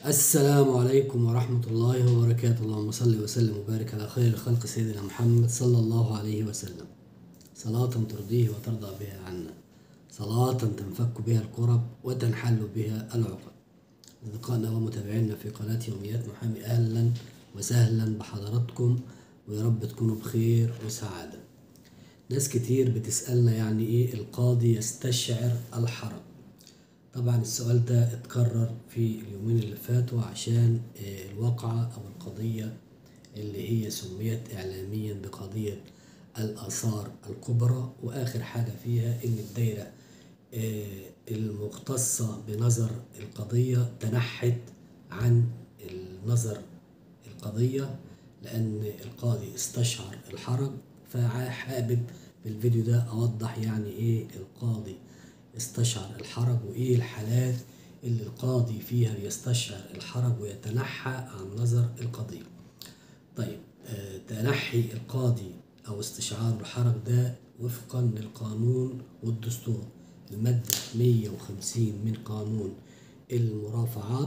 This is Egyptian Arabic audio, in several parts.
السلام عليكم ورحمة الله وبركاته اللهم صل وسلم وبارك على خير الخلق سيدنا محمد صلى الله عليه وسلم صلاة ترضيه وترضى بها عنا صلاة تنفك بها الكرب وتنحل بها العقد أصدقائنا ومتابعينا في قناة يوميات محامي أهلا وسهلا بحضراتكم ويا رب تكونوا بخير وسعادة ناس كتير بتسألنا يعني إيه القاضي يستشعر الحرج طبعا السؤال ده اتكرر في اليومين اللي فاتوا عشان آه، الواقعة أو القضية اللي هي سميت إعلاميا بقضية الآثار الكبرى وآخر حاجة فيها إن الدايرة آه، المختصة بنظر القضية تنحت عن النظر القضية لأن القاضي استشعر الحرج فحابب بالفيديو ده أوضح يعني إيه القاضي استشعر الحرج وإيه الحالات اللي القاضي فيها بيستشعر الحرج ويتنحى عن نظر القضية طيب آه، تنحي القاضي أو استشعار الحرج ده وفقا للقانون والدستور المادة 150 من قانون المرافعات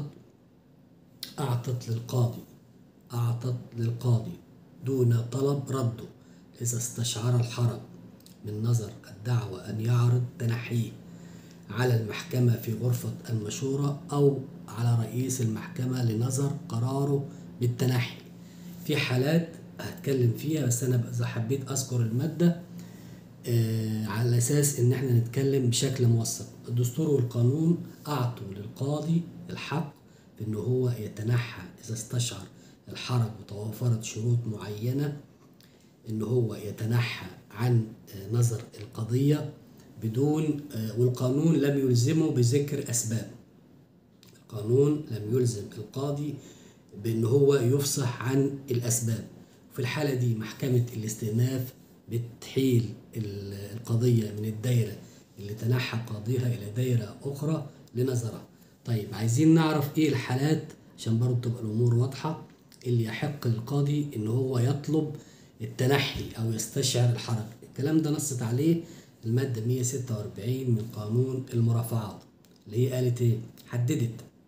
أعطت للقاضي أعطت للقاضي دون طلب رده إذا استشعر الحرج من نظر الدعوة أن يعرض تنحيه على المحكمة في غرفة المشورة أو على رئيس المحكمة لنظر قراره بالتنحي في حالات هتكلم فيها بس أنا إذا حبيت أذكر المادة آه، على أساس إن إحنا نتكلم بشكل موثق الدستور والقانون أعطوا للقاضي الحق في إن هو يتنحى إذا استشعر الحرج وتوافرت شروط معينة إن هو يتنحى عن آه، نظر القضية بدون آه، والقانون لم يلزمه بذكر أسباب القانون لم يلزم القاضي بأن هو يفصح عن الأسباب في الحالة دي محكمة الاستئناف بتحيل ال- القضية من الدايرة اللي تنحى قاضيها إلى دايرة أخرى لنظرها طيب عايزين نعرف إيه الحالات عشان برضه تبقى الأمور واضحة اللي يحق للقاضي إن هو يطلب التنحي أو يستشعر الحرج الكلام ده نصت عليه المادة 146 من قانون المرافعات اللي هي قالت إيه حددت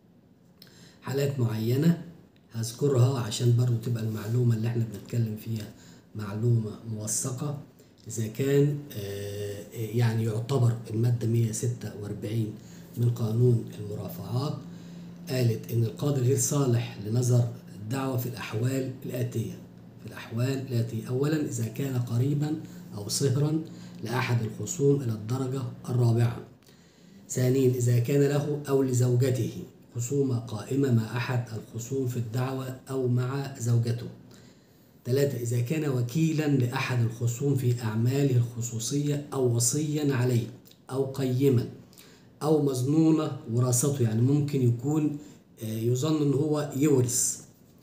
حالات معينة هذكرها عشان برضو تبقى المعلومة اللي احنا بنتكلم فيها معلومة موثقة إذا كان آه، يعني يعتبر المادة 146 من قانون المرافعات قالت إن القاضي غير صالح لنظر الدعوة في الأحوال الآتية في الأحوال الآتية أولا إذا كان قريبا أو صهرا لأحد الخصوم إلى الدرجة الرابعة ثانيا إذا كان له أو لزوجته خصومة قائمة مع أحد الخصوم في الدعوة أو مع زوجته ثلاثة إذا كان وكيلا لأحد الخصوم في أعماله الخصوصية أو وصيا عليه أو قيما أو مظنونة وراثته يعني ممكن يكون آه، يظن أن هو يورث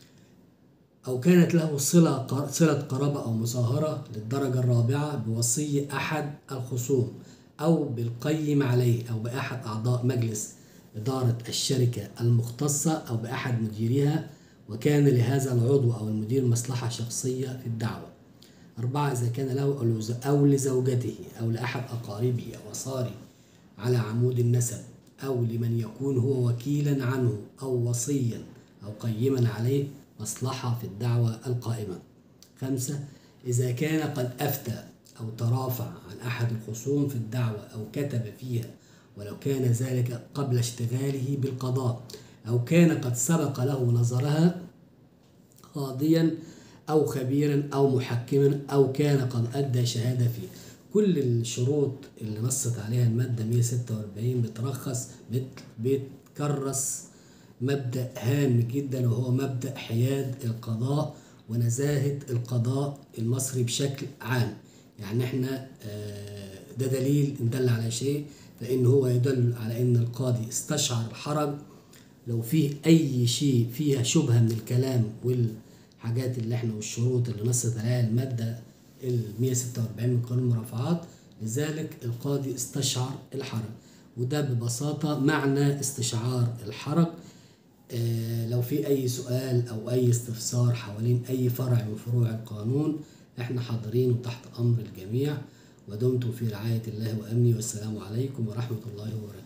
أو كانت له صلة قر- صلة قرابة أو مصاهرة للدرجة الرابعة بوصي أحد الخصوم أو بالقيم عليه أو بأحد أعضاء مجلس إدارة الشركة المختصة أو بأحد مديريها وكان لهذا العضو أو المدير مصلحة شخصية في الدعوة أربعة إذا كان له أو لز- أو لزوجته أو لأحد أقاربه أو أصاره على عمود النسب أو لمن يكون هو وكيلا عنه أو وصيا أو قيما عليه مصلحة في الدعوة القائمة خمسة إذا كان قد أفتى أو ترافع عن أحد الخصوم في الدعوة أو كتب فيها ولو كان ذلك قبل اشتغاله بالقضاء أو كان قد سبق له نظرها قاضيا أو خبيرا أو محكما أو كان قد أدى شهادة فيه كل الشروط اللي نصت عليها المادة 146 بترخص بت- بتكرس مبدأ هام جدا وهو مبدأ حياد القضاء ونزاهة القضاء المصري بشكل عام يعني احنا آه، ده دليل ان دل على شيء فإن هو يدل على ان القاضي استشعر الحرج لو فيه أي شيء فيها شبهة من الكلام والحاجات اللي احنا والشروط اللي نصت عليها المادة ال 146 من قانون المرافعات لذلك القاضي استشعر الحرج وده ببساطة معنى استشعار الحرج آه، لو في أي سؤال أو أي استفسار حوالين أي فرع من فروع القانون احنا حاضرين وتحت أمر الجميع ودمتم في رعاية الله وأمنه والسلام عليكم ورحمة الله وبركاته